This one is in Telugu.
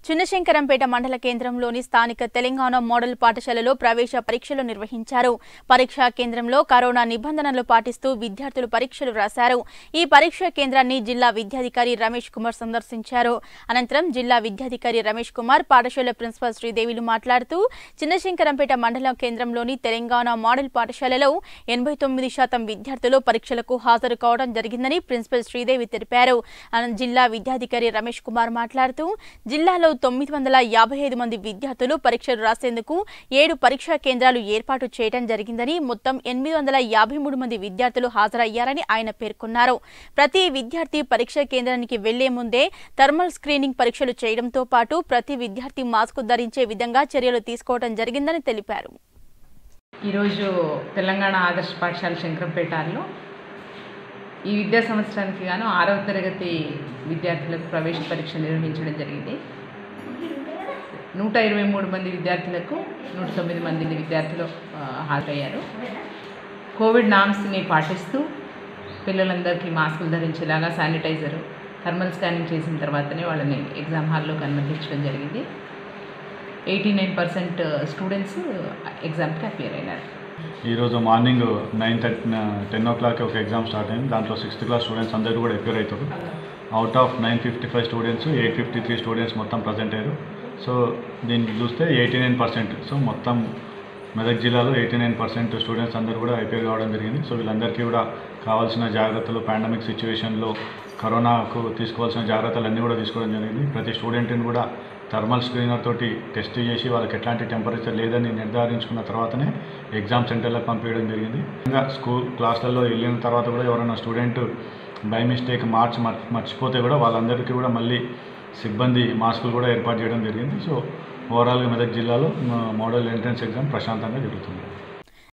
చిన్నశంకరంపేట మండల కేంద్రంలోని స్థానిక తెలంగాణ మోడల్ పాఠశాలలో ప్రవేశ పరీక్షలు నిర్వహించారు పరీక్షా కేంద్రంలో కరోనా నిబంధనలు పాటిస్తూ విద్యార్థులు పరీక్షలు రాశారు ఈ పరీక్షా కేంద్రాన్ని జిల్లా విద్యాధికారి రమేష్ కుమార్ సందర్శించారు అనంతరం జిల్లా విద్యాధికారి రమేష్ కుమార్ పాఠశాల ప్రిన్సిపల్ శ్రీదేవిలు మాట్లాడుతూ చిన్నశంకరంపేట మండల కేంద్రంలోని తెలంగాణ మోడల్ పాఠశాలలో ఎనభై తొమ్మిది శాతం విద్యార్థులు పరీక్షలకు హాజరు కావడం జరిగిందని ప్రిన్సిపల్ శ్రీదేవి తెలిపారు అనంతరం జిల్లా విద్యాధికారి రమేష్ కుమార్ మాట్లాడుతూ జిల్లాలో తొమ్మిది వందల యాభై ఐదు మంది విద్యార్థులు పరీక్షలు రాసేందుకు ఏడు పరీక్షా కేంద్రాలు ఏర్పాటు చేయడం జరిగిందని మొత్తం ఎనిమిది వందల యాభై మూడు మంది విద్యార్థులు హాజరయ్యారని ఆయన పేర్కొన్నారు ప్రతి విద్యార్థి పరీక్షా కేంద్రానికి వెళ్లే ముందే థర్మల్ స్క్రీనింగ్ పరీక్షలు చేయడంతో పాటు ప్రతి విద్యార్థి మాస్క్ ధరించే విధంగా చర్యలు తీసుకోవడం జరిగిందని తెలిపారు ఈరోజు తెలంగాణ ఆదర్శ పాఠశాల శంకరంపేటలో ఈ విద్యా సంవత్సరానికి గాను ఆరవ తరగతి విద్యార్థులకు ప్రవేశ పరీక్ష నిర్వహించడం జరిగింది నూట ఇరవై మూడు మంది విద్యార్థులకు నూట తొమ్మిది మంది విద్యార్థులు ఆ, హాజరయ్యారు కోవిడ్ నామ్స్ని పాటిస్తూ పిల్లలందరికీ మాస్కులు ధరించేలాగా శానిటైజర్ థర్మల్ స్కానింగ్ చేసిన తర్వాతనే వాళ్ళని ఎగ్జామ్ హాల్లోకి అనుమతించడం జరిగింది ఎయిటీ నైన్ పర్సెంట్ స్టూడెంట్స్ ఎగ్జామ్కి అపియర్ అయినారు ఈరోజు morning nine thirty ten o'clock ఒక ఎగ్జామ్ స్టార్ట్ అయింది దాంట్లో సిక్స్త్ క్లాస్ స్టూడెంట్స్ అందరూ కూడా అపేర్ అవుతారు out of nine fifty five students eight fifty three students మొత్తం ప్రజెంట్ అయ్యారు సో దీనికి చూస్తే ఎయిటీ నైన్ పర్సెంట్ సో మొత్తం మెదక్ జిల్లాలో ఎయిటీ నైన్ పర్సెంట్ స్టూడెంట్స్ అందరూ కూడా ఐపీఎల్ కావడం జరిగింది సో వీళ్ళందరికీ కూడా కావాల్సిన జాగ్రత్తలు పాండమిక్ సిచ్యువేషన్లో కరోనాకు తీసుకోవాల్సిన జాగ్రత్తలు అన్నీ కూడా తీసుకోవడం జరిగింది ప్రతి స్టూడెంట్ని కూడా థర్మల్ స్క్రీనర్ తోటి టెస్ట్ చేసి వాళ్ళకి ఎట్లాంటి టెంపరేచర్ లేదని నిర్ధారించుకున్న తర్వాతనే ఎగ్జామ్ సెంటర్లకు పంపించడం జరిగింది ఇంకా స్కూల్ క్లాసులలో వెళ్ళిన తర్వాత కూడా ఎవరైనా స్టూడెంట్ బై మిస్టేక్ మార్చి మర్- మర్చిపోతే కూడా వాళ్ళందరికీ కూడా మళ్ళీ సిబ్బంది మాస్కులు కూడా ఏర్పాటు చేయడం జరిగింది సో ఓవరాల్గా మెదక్ జిల్లాలో మోడల్ ఎంట్రన్స్ ఎగ్జామ్ ప్రశాంతంగా జరుగుతుంది